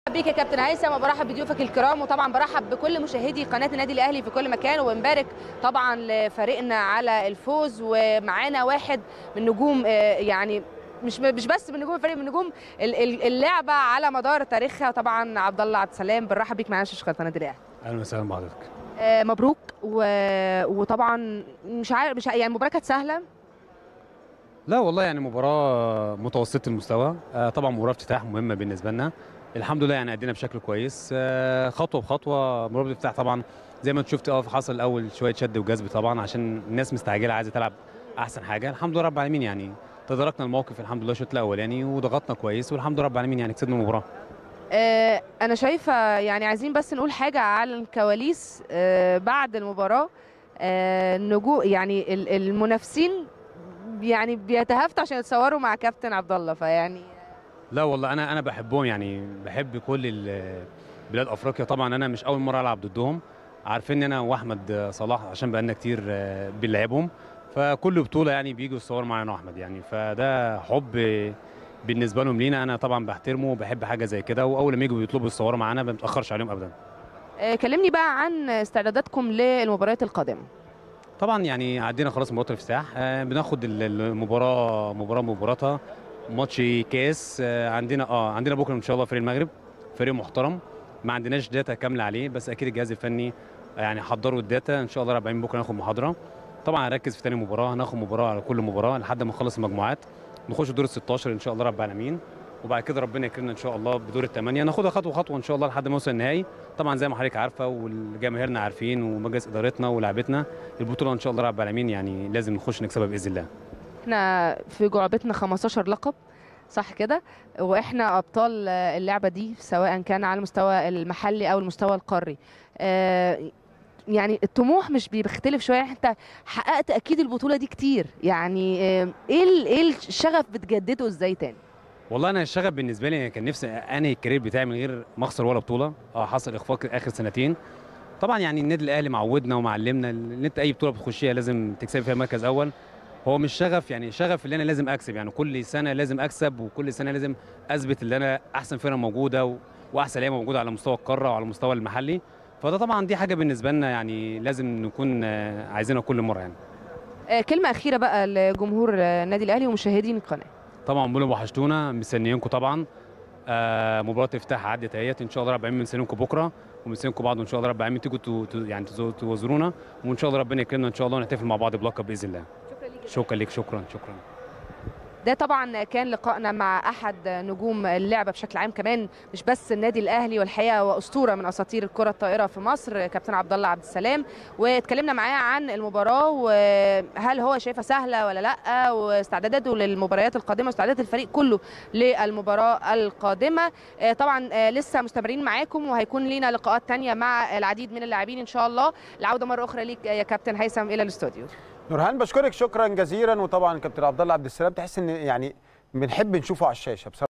بيك يا كابتن هيثم وبرحب بضيوفك الكرام وطبعا برحب بكل مشاهدي قناه النادي الاهلي في كل مكان وبنبارك طبعا لفريقنا على الفوز ومعانا واحد من نجوم آه، يعني مش مش بس من نجوم الفريق من نجوم ال- ال- اللعبه على مدار تاريخها طبعا عبد الله عبد السلام بنرحب بيك معانا شاشه قناه النادي الاهلي اهلا وسهلا بحضرتك آه، مبروك و... وطبعا مش عارف مش ع- يعني المباراه كانت سهله لا والله يعني مباراه متوسطه المستوى آه، طبعا مباراه افتتاح مهمه بالنسبه لنا الحمد لله يعني ادينا بشكل كويس آه، خطوه بخطوه مباراه الافتتاح طبعا زي ما انت شفت اه حصل الاول شويه شد وجذب طبعا عشان الناس مستعجله عايزه تلعب احسن حاجه الحمد لله رب العالمين يعني تداركنا الموقف الحمد لله الشوط الاول يعني وضغطنا كويس والحمد لله رب العالمين يعني كسبنا المباراه آه، انا شايفه يعني عايزين بس نقول حاجه على الكواليس آه، بعد المباراه آه، نجو يعني ال- المنافسين يعني بيتهافتوا عشان يتصوروا مع كابتن عبد الله فيعني لا والله انا انا بحبهم يعني بحب كل ال- بلاد افريقيا طبعا انا مش اول مره العب ضدهم عارفين ان انا واحمد صلاح عشان بقالنا كتير آه، بنلعبهم فكل بطوله يعني بيجوا يصوروا معانا انا واحمد يعني فده حب بالنسبه لهم لينا انا طبعا بحترمه وبحب حاجه زي كده واول ما يجوا يطلبوا يصوروا معانا ما بنتاخرش عليهم ابدا آه، كلمني بقى عن استعداداتكم للمباريات القادمه طبعا يعني عدينا خلاص مباراه الافتتاح آه، بناخد ال- المباراه مباراه مباراتها ماتش كاس آه، عندنا اه عندنا بكره ان شاء الله فريق المغرب فريق محترم ما عندناش داتا كامله عليه بس اكيد الجهاز الفني يعني حضروا الداتا ان شاء الله رب العالمين بكره ناخد محاضره طبعا هنركز في تاني مباراه هناخد مباراه على كل مباراه لحد ما نخلص المجموعات نخش دور ال 16 ان شاء الله رب العالمين وبعد كده ربنا يكرمنا ان شاء الله بدور الثمانيه ناخدها خطوه خطوه ان شاء الله لحد ما نوصل النهائي طبعا زي ما حضرتك عارفه والجماهيرنا عارفين ومجلس ادارتنا ولاعبتنا البطوله ان شاء الله رب العالمين يعني لازم نخش نكسبها باذن الله احنا في جعبتنا 15 لقب صح كده واحنا ابطال آه، اللعبه دي سواء كان على المستوى المحلي او المستوى القاري آه، يعني الطموح مش بيختلف شويه انت حققت اكيد البطوله دي كتير يعني آه، ايه ال- ايه الشغف بتجدده ازاي تاني والله انا الشغف بالنسبه لي كان نفسي انهي الكارير بتاعي من غير ما اخسر ولا بطوله اه حصل اخفاق اخر سنتين طبعا يعني النادي الاهلي معودنا ومعلمنا ان انت اي بطوله بتخشيها لازم تكسب فيها مركز اول هو مش شغف يعني شغف اللي انا لازم اكسب يعني كل سنه لازم اكسب وكل سنه لازم اثبت ان انا احسن فرقه موجوده و... واحسن لعيبه موجوده على مستوى القاره وعلى المستوى المحلي فده طبعا دي حاجه بالنسبه لنا يعني لازم نكون آه، عايزينها كل مره يعني آه، كلمه اخيره بقى لجمهور آه، النادي الاهلي ومشاهدين القناه طبعا بقول وحشتونا مستنيينكم طبعا آه مباراه افتتاح عدت اهيت ان شاء الله رب العالمين مستنيينكم بكره ومستنيينكم بعض وان شاء الله رب العالمين تيجوا تو- تو- يعني تزو- توزرونا وان شاء الله ربنا يكرمنا ان شاء الله ونحتفل مع بعض بلقب باذن الله شكرا ليك شكرا لك شكرا شكرا ده طبعا كان لقائنا مع احد نجوم اللعبه بشكل عام كمان مش بس النادي الاهلي والحقيقه واسطوره من اساطير الكره الطائره في مصر كابتن عبد الله عبد السلام واتكلمنا معاه عن المباراه وهل هو شايفها سهله ولا لا واستعداداته للمباريات القادمه واستعدادات الفريق كله للمباراه القادمه آه، طبعا آه، لسه مستمرين معاكم وهيكون لينا لقاءات تانية مع العديد من اللاعبين ان شاء الله العوده مره اخرى ليك يا كابتن هيثم الى الاستوديو نورهان بشكرك شكرا جزيلا وطبعا كابتن عبد الله عبد السلام تحس ان يعني بنحب نشوفه على الشاشه بصراحه